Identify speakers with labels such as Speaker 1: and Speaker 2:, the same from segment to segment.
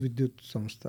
Speaker 1: విద్యుత్ సంస్థ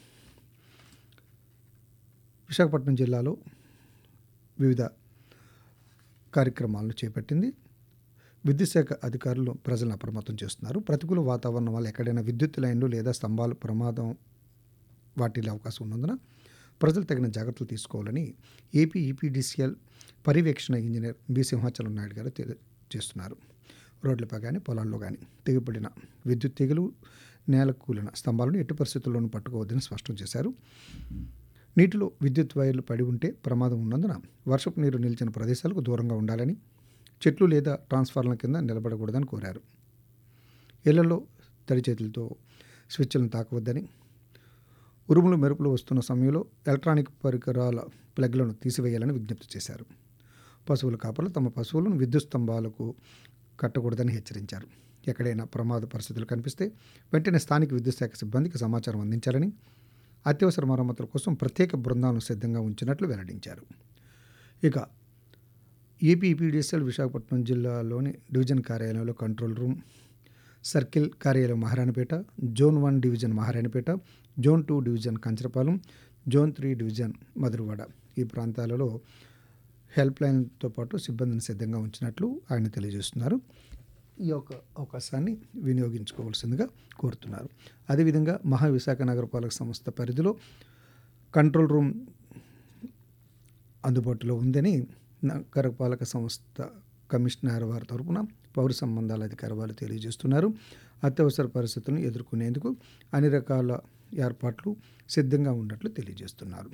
Speaker 1: విశాఖపట్నం జిల్లాలో వివిధ కార్యక్రమాలను చేపట్టింది విద్యుత్ శాఖ అధికారులు ప్రజలను అప్రమత్తం చేస్తున్నారు ప్రతికూల వాతావరణం వల్ల ఎక్కడైనా విద్యుత్ లైన్లు లేదా స్తంభాలు ప్రమాదం వాటిల్లే అవకాశం ఉన్నందున ప్రజలు తగిన జాగ్రత్తలు తీసుకోవాలని ఏపీ ఈపీడీసీఎల్ పర్యవేక్షణ ఇంజనీర్ బి సింహాచలం నాయుడు గారు తెలియజేస్తున్నారు రోడ్లపై కానీ పొలాల్లో కానీ తెగిపడిన విద్యుత్ తీగలు నేల కూలిన స్తంభాలను ఎట్టి పరిస్థితుల్లోనూ పట్టుకోవద్దని స్పష్టం చేశారు నీటిలో విద్యుత్ వైర్లు పడి ఉంటే ప్రమాదం ఉన్నందున వర్షపు నీరు నిలిచిన ప్రదేశాలకు దూరంగా ఉండాలని చెట్లు లేదా ట్రాన్స్ఫార్మర్ల కింద నిలబడకూడదని కోరారు ఇళ్లలో తడి చేతులతో స్విచ్లను తాకవద్దని ఉరుములు మెరుపులు వస్తున్న సమయంలో ఎలక్ట్రానిక్ పరికరాల ప్లగ్లను తీసివేయాలని విజ్ఞప్తి చేశారు పశువుల కాపర్లు తమ పశువులను విద్యుత్ స్తంభాలకు కట్టకూడదని హెచ్చరించారు ఎక్కడైనా ప్రమాద పరిస్థితులు కనిపిస్తే వెంటనే స్థానిక విద్యుత్ శాఖ సిబ్బందికి సమాచారం అందించాలని అత్యవసర మరమ్మతుల కోసం ప్రత్యేక బృందాలను సిద్ధంగా ఉంచినట్లు వెల్లడించారు ఇక ఏపీ ఈపీడీఎస్ఎల్ విశాఖపట్నం జిల్లాలోని డివిజన్ కార్యాలయంలో కంట్రోల్ రూమ్ సర్కిల్ కార్యాలయం Maharanipeta zone one division Maharanipeta zone two division Kancharapalem zone three division Madhurawada ఈ ప్రాంతాలలో హెల్ప్ లైన్తో పాటు సిబ్బందిని సిద్ధంగా ఉంచినట్లు ఆయన తెలియజేస్తున్నారు ఈ యొక్క అవకాశాన్ని వినియోగించుకోవాల్సిందిగా కోరుతున్నారు అదేవిధంగా మహా విశాఖ నగరపాలక సంస్థ పరిధిలో కంట్రోల్ రూమ్ అందుబాటులో ఉందని నగరపాలక సంస్థ కమిషనర్ వారి తరపున పౌర సంబంధాల అధికారి వాళ్ళు తెలియజేస్తున్నారు అత్యవసర పరిస్థితులను ఎదుర్కొనేందుకు అన్ని రకాల ఏర్పాట్లు సిద్ధంగా ఉన్నట్లు తెలియజేస్తున్నారు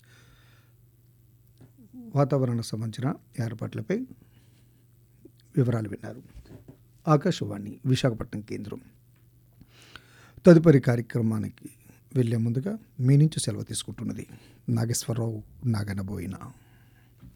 Speaker 1: వాతావరణ సంబంధించిన ఏర్పాట్లపై వివరాలు విన్నారు ఆకాశవాణి విశాఖపట్నం కేంద్రం తదుపరి కార్యక్రమానికి వెళ్ళే ముందుగా మీ నుంచి సెలవు తీసుకుంటున్నది నాగేశ్వరరావు నాగనబోయిన